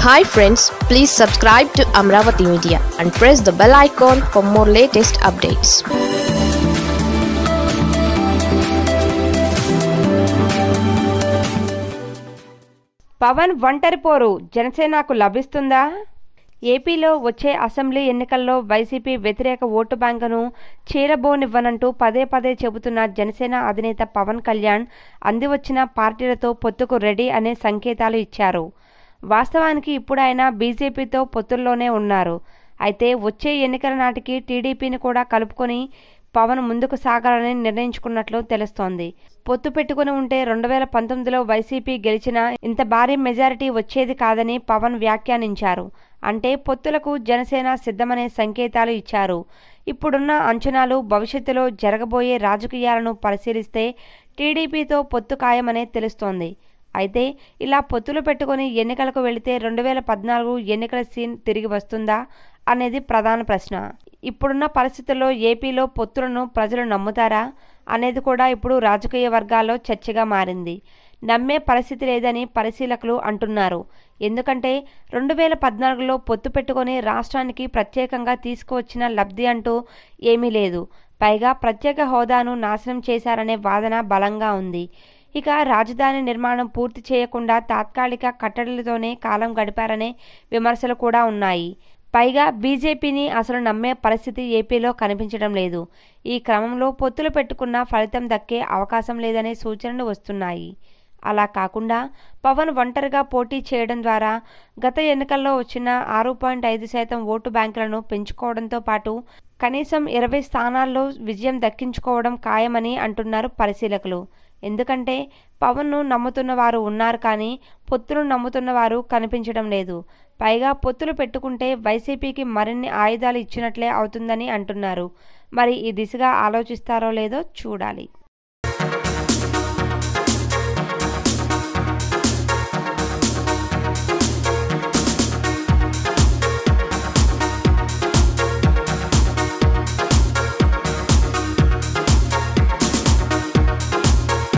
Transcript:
hi friends please subscribe to Amaravati media and press the bell icon for more latest updates Pawan ఒంటరి పోరు జనసేనకు లభిస్తుందా ఏపీలో వచ్చే అసెంబ్లీ ఎన్నికల్లో వైసీపీ వ్యతిరేక ఓటు బ్యాంకును చీరబోనివ్వనంటూ పదే పదే చెబుతున్న జనసేన అధినేత పవన్ కళ్యాణ్ అందివచ్చిన పార్టీలతో పొత్తుకు రెడీ అనే సంకేతాలు ఇచ్చారు వాస్తవానికి ఇప్పుడు ఆయన బీజేపీతో పొత్తుల్లోనే ఉన్నారు అయితే వచ్చే ఎన్నికల నాటికి టీడీపీని కూడా కలుపుకొని పవన్ ముందుకు సాగాలని నిర్ణయించుకున్నట్లు తెలుస్తోంది పొత్తు పెట్టుకుని ఉంటే రెండు వేల పంతొమ్మిదిలో వైసీపీ గెలిచినా ఇంత భారీ మెజారిటీ వచ్చేది కాదని పవన్ వ్యాఖ్యానించారు అంటే పొత్తులకు జనసేన సిద్ధమనే సంకేతాలు ఇచ్చారు ఇప్పుడున్న అంచనాలు భవిష్యత్తులో జరగబోయే రాజకీయాలను పరిశీలిస్తే టీడీపీతో పొత్తు ఖాయమనే తెలుస్తోంది అయితే ఇలా పొత్తులు పెట్టుకుని ఎన్నికలకు వెళితే రెండు వేల పద్నాలుగు ఎన్నికల సీన్ తిరిగి వస్తుందా అనేది ప్రధాన ప్రశ్న ఇప్పుడున్న పరిస్థితుల్లో ఏపీలో పొత్తులను ప్రజలు నమ్ముతారా అనేది కూడా ఇప్పుడు రాజకీయ వర్గాల్లో చర్చగా మారింది నమ్మే పరిస్థితి లేదని పరిశీలకులు అంటున్నారు ఎందుకంటే రెండు వేల పద్నాలుగులో పొత్తు పెట్టుకొని రాష్ట్రానికి ప్రత్యేకంగా తీసుకువచ్చిన లబ్ధి అంటూ ఏమీ లేదు పైగా ప్రత్యేక హోదాను నాశనం చేశారనే వాదన బలంగా ఉంది ఇక రాజధాని నిర్మాణం పూర్తి చేయకుండా తాత్కాలిక కట్టడలతోనే కాలం గడిపారనే విమర్శలు కూడా ఉన్నాయి పైగా బీజేపీని అసలు నమ్మే పరిస్థితి ఏపీలో కనిపించడం లేదు ఈ క్రమంలో పొత్తులు పెట్టుకున్న ఫలితం దక్కే అవకాశం లేదనే సూచనలు వస్తున్నాయి అలా కాకుండా పవన్ ఒంటరిగా పోటీ చేయడం ద్వారా గత ఎన్నికల్లో వచ్చిన ఆరు పాయింట్ ఐదు శాతం ఓటు బ్యాంకులను పెంచుకోవడంతో పాటు కనీసం ఇరవై స్థానాల్లో విజయం దక్కించుకోవడం ఖాయమని అంటున్నారు పరిశీలకులు ఎందుకంటే పవన్ను నమ్ముతున్న వారు ఉన్నారు కానీ పొత్తులు నమ్ముతున్న వారు కనిపించడం లేదు పైగా పొత్తులు పెట్టుకుంటే వైసీపీకి మరిన్ని ఆయుధాలు ఇచ్చినట్లే అవుతుందని అంటున్నారు మరి ఈ దిశగా ఆలోచిస్తారో లేదో చూడాలి